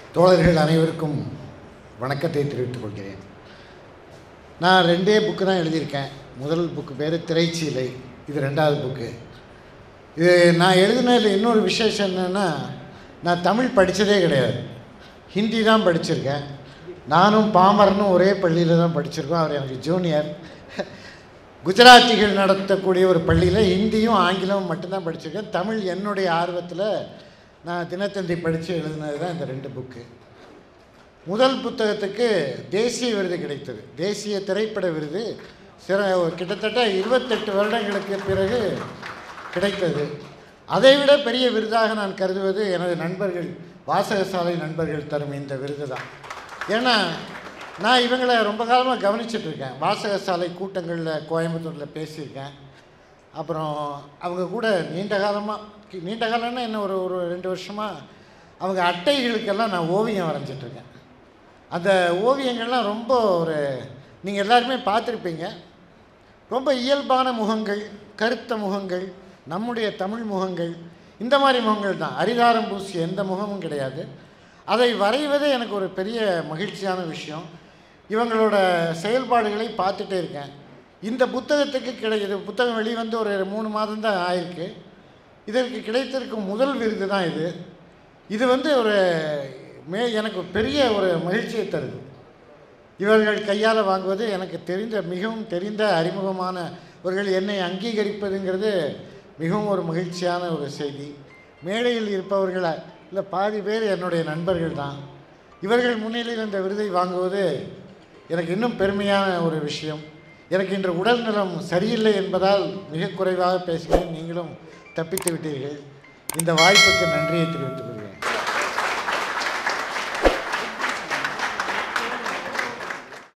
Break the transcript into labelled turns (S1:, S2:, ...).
S1: தோழர்கள் அனைவருக்கும் வணக்கத்தை தெரிவித்துக் கொள்கிறேன் நான் ரெண்டே புக்கு தான் எழுதியிருக்கேன் முதல் புக்கு பேர் திரைச்சீலை இது ரெண்டாவது புக்கு இது நான் எழுதினதில் இன்னொரு விசேஷம் என்னென்னா நான் தமிழ் படித்ததே கிடையாது ஹிந்தி தான் படிச்சிருக்கேன் நானும் பாமரனும் ஒரே பள்ளியில் தான் படிச்சிருக்கோம் அவர் எனக்கு ஜூனியர் குஜராத்திகள் நடத்தக்கூடிய ஒரு பள்ளியில் ஹிந்தியும் ஆங்கிலமும் மட்டும்தான் படிச்சிருக்கேன் தமிழ் என்னுடைய ஆர்வத்தில் நான் தினத்தந்தி படித்து எழுதினது தான் இந்த ரெண்டு புக்கு முதல் புத்தகத்துக்கு தேசிய விருது கிடைத்தது தேசிய திரைப்பட விருது சிற கிட்டத்தட்ட இருபத்தெட்டு வருடங்களுக்கு பிறகு கிடைத்தது அதைவிட பெரிய விருதாக நான் கருதுவது எனது நண்பர்கள் வாசகசாலை நண்பர்கள் தரும் இந்த விருது தான் ஏன்னா நான் இவங்களை ரொம்ப காலமாக கவனிச்சிட்டு இருக்கேன் வாசகசாலை கூட்டங்களில் கோயம்புத்தூரில் பேசியிருக்கேன் அப்புறம் அவங்க கூட நீண்ட காலமாக நீண்ட காலம்னா என்ன ஒரு ஒரு ரெண்டு வருஷமாக அவங்க அட்டைகளுக்கெல்லாம் நான் ஓவியம் வரைஞ்சிட்ருக்கேன் அந்த ஓவியங்கள்லாம் ரொம்ப ஒரு நீங்கள் எல்லாருமே பார்த்துருப்பீங்க ரொம்ப இயல்பான முகங்கள் கருத்த முகங்கள் நம்முடைய தமிழ் முகங்கள் இந்த மாதிரி முகங்கள் தான் அரிதாரம் பூசிய எந்த முகமும் கிடையாது அதை வரைவதே எனக்கு ஒரு பெரிய மகிழ்ச்சியான விஷயம் இவங்களோட செயல்பாடுகளை பார்த்துட்டே இருக்கேன் இந்த புத்தகத்துக்கு கிடை இது புத்தகம் வெளிவந்து ஒரு மூணு மாதம் தான் ஆயிருக்கு இதற்கு கிடைத்திருக்கும் முதல் விருது தான் இது இது வந்து ஒரு மே எனக்கு பெரிய ஒரு மகிழ்ச்சியை தருது இவர்கள் கையால் வாங்குவது எனக்கு தெரிந்த மிகவும் தெரிந்த அறிமுகமானவர்கள் என்னை அங்கீகரிப்பதுங்கிறது மிகவும் ஒரு மகிழ்ச்சியான ஒரு செய்தி மேடையில் இருப்பவர்கள் இல்லை பாதி பேர் என்னுடைய நண்பர்கள் தான் இவர்கள் முன்னிலையில் இந்த விருதை வாங்குவது எனக்கு இன்னும் பெருமையான ஒரு விஷயம் எனக்கு இன்று உடல் நலம் சரியில்லை என்பதால் மிக குறைவாக பேசுகிறேன் நீங்களும் தப்பித்து விட்டீர்கள் இந்த வாய்ப்புக்கு நன்றியை தெரிவித்துக் கொள்கிறேன்